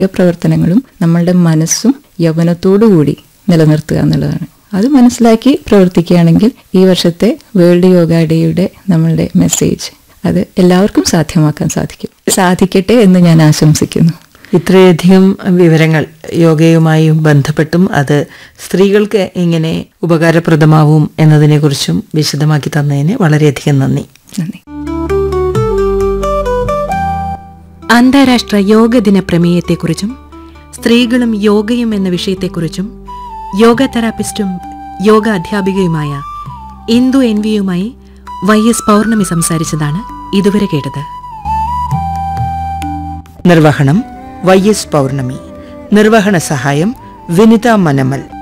പ്രവർത്തനങ്ങളും നമ്മളുടെ മനസ്സും യൗവനത്തോടുകൂടി നിലനിർത്തുക എന്നുള്ളതാണ് അത് മനസ്സിലാക്കി പ്രവർത്തിക്കുകയാണെങ്കിൽ ഈ വർഷത്തെ വേൾഡ് യോഗ ഡേയുടെ നമ്മളുടെ മെസ്സേജ് അത് എല്ലാവർക്കും സാധ്യമാക്കാൻ സാധിക്കും സാധിക്കട്ടെ എന്ന് ഞാൻ ആശംസിക്കുന്നു ഇത്രയധികം വിവരങ്ങൾ യോഗയുമായും ബന്ധപ്പെട്ടും അത് സ്ത്രീകൾക്ക് എങ്ങനെ ഉപകാരപ്രദമാവും എന്നതിനെക്കുറിച്ചും വിശദമാക്കി തന്നതിന് വളരെയധികം നന്ദി നന്ദി അന്താരാഷ്ട്ര യോഗ ദിന പ്രമേയത്തെക്കുറിച്ചും സ്ത്രീകളും യോഗയും എന്ന വിഷയത്തെക്കുറിച്ചും യോഗ തെറാപ്പിസ്റ്റും യോഗ അധ്യാപികയുമായ ഇന്ദു എൻ വിയുമായി വൈ എസ് പൗർണമി സംസാരിച്ചതാണ് ഇതുവരെ കേട്ടത് നിർവഹണം വൈ എസ് പൗർണമി നിർവഹണ സഹായം വിനിത മനമൽ